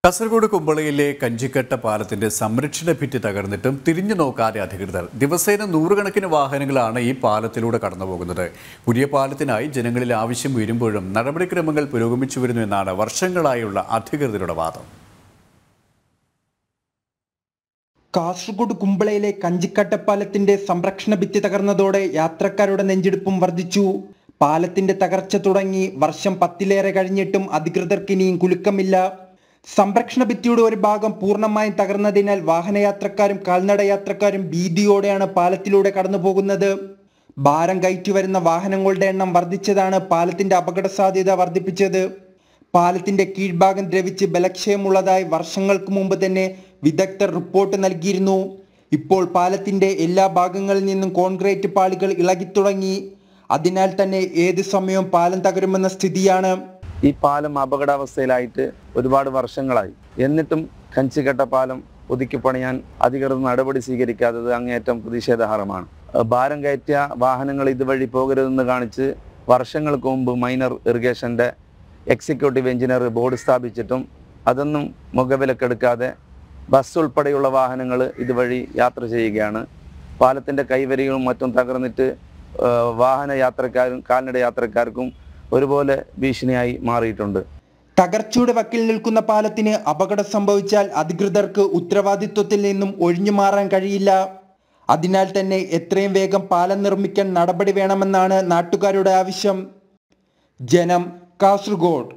കാസർഗോഡ് കുമ്പളയിലെ കഞ്ചിക്കട്ട പാലത്തിന്റെ സംരക്ഷണ ഭിത്തി തകർന്നിട്ടും തിരിഞ്ഞു നോക്കാതെ അധികൃതർ ദിവസേന നൂറുകണക്കിന് വാഹനങ്ങളാണ് ഈ പാലത്തിലൂടെ കടന്നുപോകുന്നത് പുതിയ പാലത്തിനായി ജനങ്ങളിൽ ആവശ്യം ഉയരുമ്പോഴും നടപടിക്രമങ്ങൾ പുരോഗമിച്ചു വരുന്നു എന്നാണ് വർഷങ്ങളായുള്ള അധികൃതരുടെ വാദം കാസർഗോഡ് കുമ്പളയിലെ കഞ്ചിക്കട്ടപ്പാലത്തിന്റെ സംരക്ഷണ ഭിത്തി തകർന്നതോടെ യാത്രക്കാരുടെ നെഞ്ചെടുപ്പും വർദ്ധിച്ചു പാലത്തിന്റെ തകർച്ച തുടങ്ങി വർഷം പത്തിലേറെ കഴിഞ്ഞിട്ടും അധികൃതർക്ക് ഇനിയും കുലുക്കമില്ല സംരക്ഷണ ഭിത്തിയുടെ ഒരു ഭാഗം പൂർണ്ണമായും തകർന്നതിനാൽ വാഹനയാത്രക്കാരും കാൽനട യാത്രക്കാരും ഭീതിയോടെയാണ് പാലത്തിലൂടെ കടന്നു പോകുന്നത് ഭാരം കയറ്റി വരുന്ന വാഹനങ്ങളുടെ എണ്ണം വർദ്ധിച്ചതാണ് പാലത്തിന്റെ അപകട സാധ്യത വർദ്ധിപ്പിച്ചത് പാലത്തിന്റെ കീഴ്ഭാഗം ദ്രവിച്ച് ബലക്ഷയമുള്ളതായി വർഷങ്ങൾക്ക് മുമ്പ് തന്നെ വിദഗ്ധർ റിപ്പോർട്ട് നൽകിയിരുന്നു ഇപ്പോൾ പാലത്തിന്റെ എല്ലാ ഭാഗങ്ങളിൽ നിന്നും കോൺക്രീറ്റ് പാളികൾ ഇളകിത്തുടങ്ങി അതിനാൽ തന്നെ ഏത് സമയവും പാലം തകരുമെന്ന സ്ഥിതിയാണ് ഈ പാലം അപകടാവസ്ഥയിലായിട്ട് ഒരുപാട് വർഷങ്ങളായി എന്നിട്ടും കഞ്ചിക്കട്ട പാലം പുതുക്കി പണിയാൻ അധികൃതർ നടപടി സ്വീകരിക്കാത്തത് അങ്ങേയറ്റം പ്രതിഷേധാർഹമാണ് അഹ് ഭാരം കയറ്റിയ വാഹനങ്ങൾ ഇതുവഴി പോകരുതെന്ന് കാണിച്ച് വർഷങ്ങൾക്ക് മുമ്പ് മൈനർ ഇറിഗേഷന്റെ എക്സിക്യൂട്ടീവ് എഞ്ചിനീയർ ബോർഡ് സ്ഥാപിച്ചിട്ടും അതൊന്നും മുഖവിലക്കെടുക്കാതെ ബസ് ഉൾപ്പെടെയുള്ള വാഹനങ്ങൾ ഇതുവഴി യാത്ര ചെയ്യുകയാണ് പാലത്തിന്റെ കൈവരികളും മറ്റും തകർന്നിട്ട് ആഹ് വാഹന യാത്രക്കാരും കാൽനട യാത്രക്കാർക്കും ഒരുപോലെ ഭീഷണിയായി മാറിയിട്ടുണ്ട് തകർച്ചയുടെ വക്കിൽ നിൽക്കുന്ന പാലത്തിന് അപകടം സംഭവിച്ചാൽ അധികൃതർക്ക് ഉത്തരവാദിത്വത്തിൽ നിന്നും ഒഴിഞ്ഞു മാറാൻ കഴിയില്ല അതിനാൽ തന്നെ എത്രയും വേഗം പാലം നിർമ്മിക്കാൻ നടപടി വേണമെന്നാണ് നാട്ടുകാരുടെ ആവശ്യം ജനം കാസർഗോഡ്